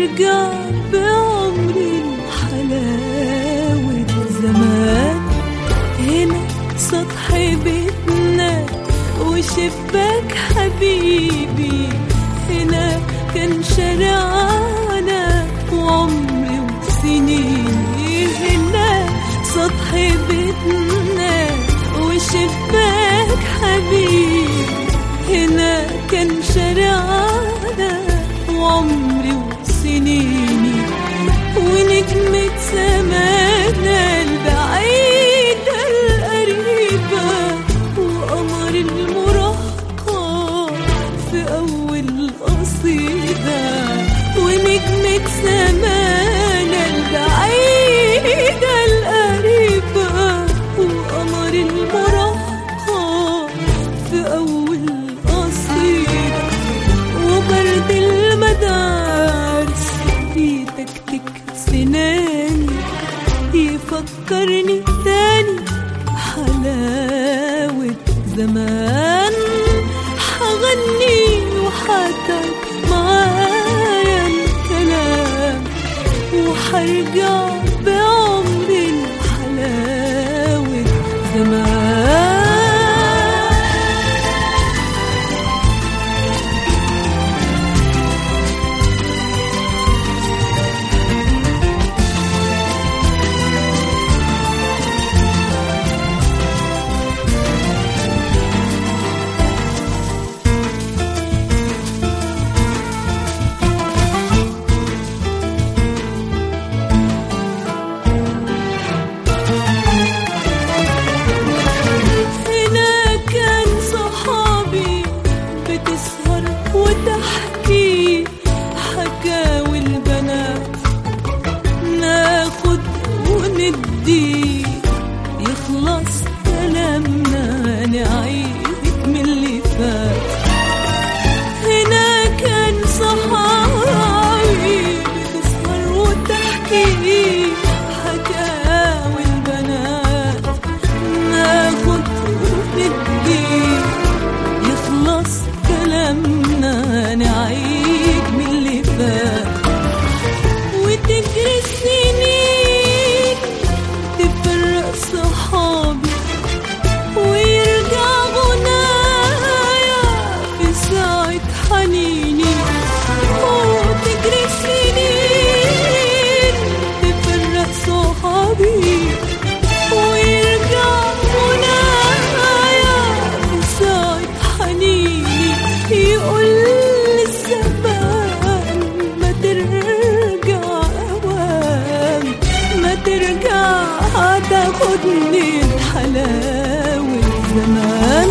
وحرجع بعمري لحلاوة زمان هنا سطح بيتنا وشباك حبيبي هنا كان شارعنا وعمري وسنيني هنا سطح بيتنا وشباك حبيبي هنا كان شارعنا وعمري وسنيني ونجمة سمانا البعيدة القريبة وقمر المراهقة في أول قصيدة ونجمة سمانا البعيدة القريبة وقمر المراهقة في أول قصيدة وبرد المدارس يتكتك سناني يفكرني تاني حلاوة زمان حغني وحتعب معايا الكلام وحرجع بعمري لحلاوة زمان هنا كان صحابي بتسهر وتحكي حكاوي البنات ناخد وندي يخلص كلامنا نعيد من اللي فات هنا كان صحابي بتسهر وتحكي حكاوي البنات ناخد وندي يخلص كلامنا نعيد من اللي فات وتجري السنين تفرق صحابي ويرجع غنايا في ساعة حنيني وتجري السنين تفرق صحابي ويرجع غنايا في ساعة حنيني يقول لي الزمان ما ترجع أوام ما ترجع تاخدني حلاوة زمان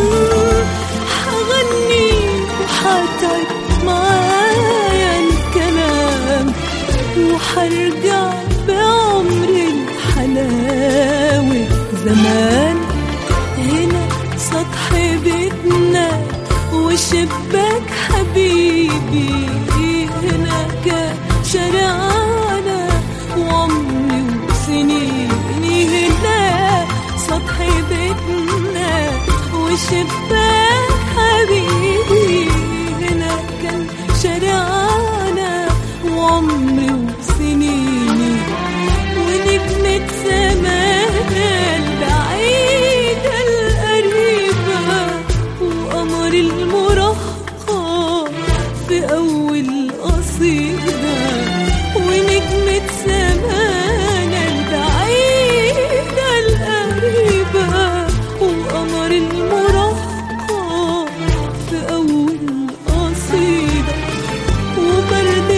حغني وحتعب معايا الكلام وحرجع بعمري لحلاوة زمان هنا سطح بيتنا وشباك حبيبي هنا كان شارعنا وعمري وسنيني هنا سطح بيتنا وشباك حبيبي هنا كان شارعنا وعمري وسنيني ونجمة سمانا البعيدة القريبة وقمر المراهقة في أول قصيدة ونجمة سمانا البعيدة القريبة وقمر المراهقة في أول قصيدة وبرد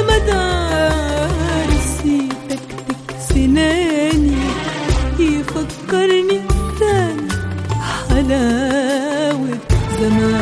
المدارس يتكتك سناني يفكرني تاني حلاوة زمان